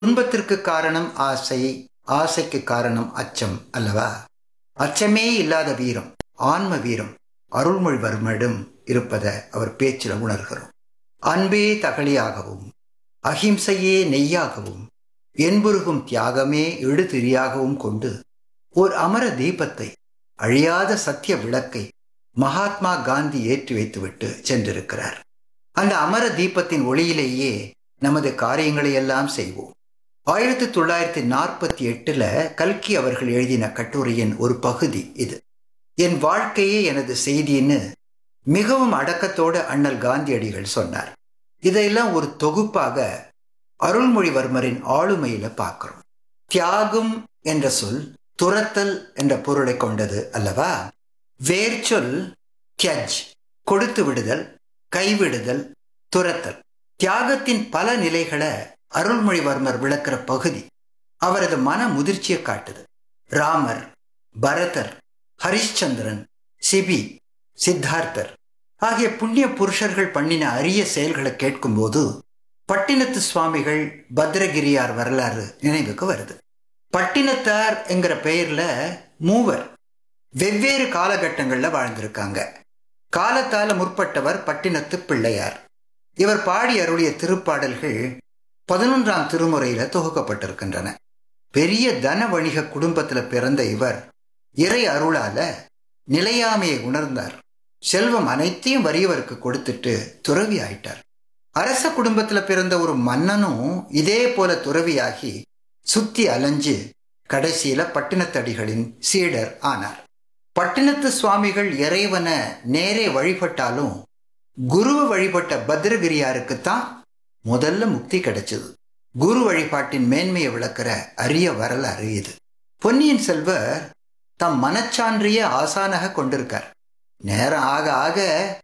துன்பத்திற்கு காரணம் ஆசை ஆசைக்கு காரணம் அச்சம் அல்லவா அச்சமே இல்லாத வீரம் ஆன்ம வீரம் அருள்மொழிவர்மரிடம் இருப்பதை அவர் பேச்சில் உணர்கிறோம் அன்பே தகலியாகவும் அகிம்சையே நெய்யாகவும் என்புருகும் தியாகமே எழுதிரியாகவும் கொண்டு ஓர் அமர தீபத்தை அழியாத சத்திய விளக்கை மகாத்மா காந்தி ஏற்றி வைத்துவிட்டு சென்றிருக்கிறார் அந்த அமர தீபத்தின் ஒளியிலேயே நமது காரியங்களை எல்லாம் செய்வோம் ஆயிரத்தி தொள்ளாயிரத்தி நாற்பத்தி எட்டுல கல்கி அவர்கள் எழுதின கட்டுரையின் ஒரு பகுதி இது என் வாழ்க்கையே எனது செய்தின்னு மிகவும் அடக்கத்தோடு அண்ணல் காந்தியடிகள் சொன்னார் இதையெல்லாம் ஒரு தொகுப்பாக அருள்மொழிவர்மரின் ஆளுமையில பார்க்கிறோம் தியாகம் என்ற சொல் துரத்தல் என்ற பொருளை கொண்டது அல்லவா வேர்ச்சொல் தியஜ் கொடுத்து விடுதல் கைவிடுதல் துரத்தல் தியாகத்தின் பல நிலைகளை அருள்மொழிவர்மர் விளக்கிற பகுதி அவரது மன முதிர்ச்சியை காட்டுது ராமர் பரதர் ஹரிஷ்சந்திரன் சிபி சித்தார்த்தர் ஆகிய புண்ணிய புருஷர்கள் பண்ணின அரிய செயல்களை கேட்கும்போது பட்டினத்து சுவாமிகள் பத்ரகிரியார் வரலாறு நினைவுக்கு வருது பட்டினத்தார் என்கிற பெயர்ல மூவர் வெவ்வேறு காலகட்டங்களில் வாழ்ந்திருக்காங்க காலத்தால முற்பட்டவர் பட்டினத்து பிள்ளையார் இவர் பாடி அருளிய திருப்பாடல்கள் பதினொன்றாம் திருமுறையில தொகுக்கப்பட்டிருக்கின்றன பெரிய தன வணிக குடும்பத்துல பிறந்த இவர் இறை அருளால நிலையாமையை உணர்ந்தார் செல்வம் அனைத்தையும் வறியவருக்கு கொடுத்துட்டு துறவி ஆயிட்டார் அரச குடும்பத்துல பிறந்த ஒரு மன்னனும் இதே போல துறவியாகி சுத்தி அலைஞ்சு கடைசியில பட்டினத்தடிகளின் சீடர் ஆனார் பட்டினத்து சுவாமிகள் இறைவனை நேரே வழிபட்டாலும் குருவை வழிபட்ட பத்ரகிரியாருக்குத்தான் முதல்ல முக்தி கிடைச்சது குரு வழிபாட்டின் மேன்மையை விளக்குற அரிய வரலாறு இது பொன்னியின் செல்வர் தம் மனச்சான்றிய ஆசானாக கொண்டிருக்கார் நேரம் ஆக ஆக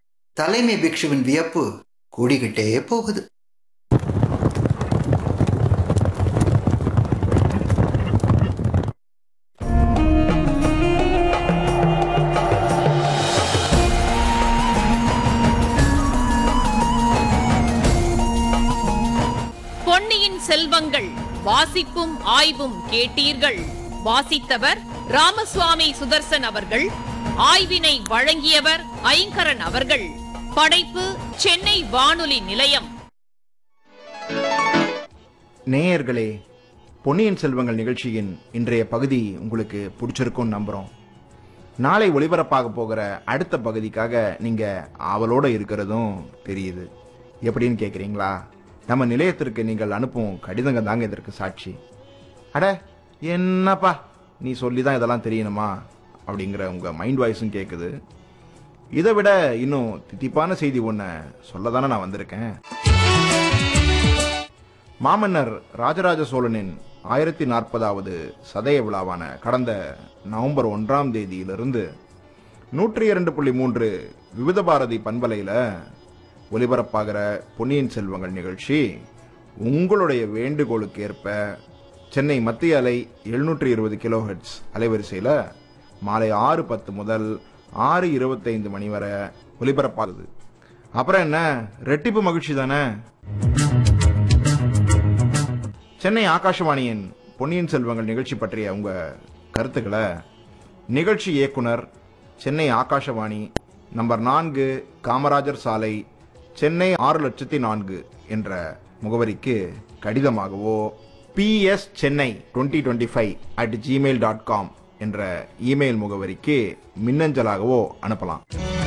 தலைமை பிக்ஷுவின் வியப்பு கூடிக்கிட்டே போகுது பொன்னியின் செல்வங்கள் வாசிப்பும் ஆய்வும் கேட்டீர்கள் வாசித்தவர் ராமசுவாமி சுதர்சன் அவர்கள் ஆய்வினை வழங்கியவர் ஐங்கரன் அவர்கள் படைப்பு சென்னை வானொலி நிலையம் நேயர்களே பொன்னியின் செல்வங்கள் நிகழ்ச்சியின் இன்றைய பகுதி உங்களுக்கு பிடிச்சிருக்கும்னு நம்புகிறோம் நாளை ஒளிபரப்பாக போகிற அடுத்த பகுதிக்காக நீங்கள் ஆவலோட இருக்கிறதும் தெரியுது எப்படின்னு கேட்குறீங்களா நம்ம நிலையத்திற்கு நீங்கள் அனுப்பும் கடிதங்க தாங்க இதற்கு சாட்சி அட என்னப்பா நீ சொல்லி தான் இதெல்லாம் தெரியணுமா அப்படிங்கிற உங்கள் மைண்ட் வாய்ஸும் கேட்குது இதை விட இன்னும் தித்திப்பான செய்தி ஒன்று சொல்ல தானே நான் வந்திருக்கேன் மாமன்னர் ராஜராஜ சோழனின் ஆயிரத்தி நாற்பதாவது சதய விழாவான கடந்த நவம்பர் ஒன்றாம் தேதியிலிருந்து நூற்றி இரண்டு புள்ளி மூன்று விவித பாரதி பண்பலையில் ஒலிபரப்பாகிற பொன்னியின் செல்வங்கள் நிகழ்ச்சி உங்களுடைய வேண்டுகோளுக்கு ஏற்ப சென்னை மத்திய அலை எழுநூற்றி இருபது கிலோஹெட்ஸ் அலைவரிசையில் மாலை ஆறு பத்து முதல் ஆறு இருபத்தைந்து மணி வரை ஒலிபரப்பாகுது அப்புறம் என்ன ரெட்டிப்பு மகிழ்ச்சி தானே சென்னை ஆகாஷவாணியின் பொன்னியின் செல்வங்கள் நிகழ்ச்சி பற்றிய உங்க கருத்துக்களை நிகழ்ச்சி இயக்குனர் சென்னை ஆகாஷவாணி நம்பர் நான்கு காமராஜர் சாலை சென்னை ஆறு லட்சத்தி நான்கு என்ற முகவரிக்கு கடிதமாகவோ PS Chennai twenty twenty five at Gmail dot com என்ற இமெயில் முகவரிக்கு மின்னஞ்சலாகவோ அனுப்பலாம்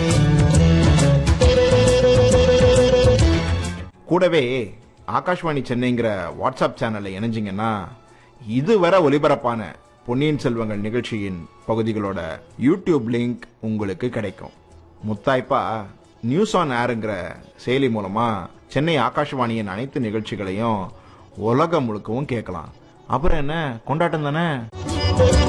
கூடவே ஆகாஷ்வாணி சென்னைங்கிற வாட்ஸ்அப் சேனல்ல இணைஞ்சிங்கன்னா இதுவரை ஒலிபரப்பான பொன்னியின் செல்வங்கள் நிகழ்ச்சியின் பகுதிகளோட யூடியூப் லிங்க் உங்களுக்கு கிடைக்கும் முத்தாய்ப்பா நியூஸ் ஆன் ஏருங்கிற செயலி மூலமா சென்னை ஆகாஷ்வாணியின் அனைத்து நிகழ்ச்சிகளையும் உலகம் முழுக்கவும் கேட்கலாம் அப்புறம் என்ன கொண்டாட்டம் தானே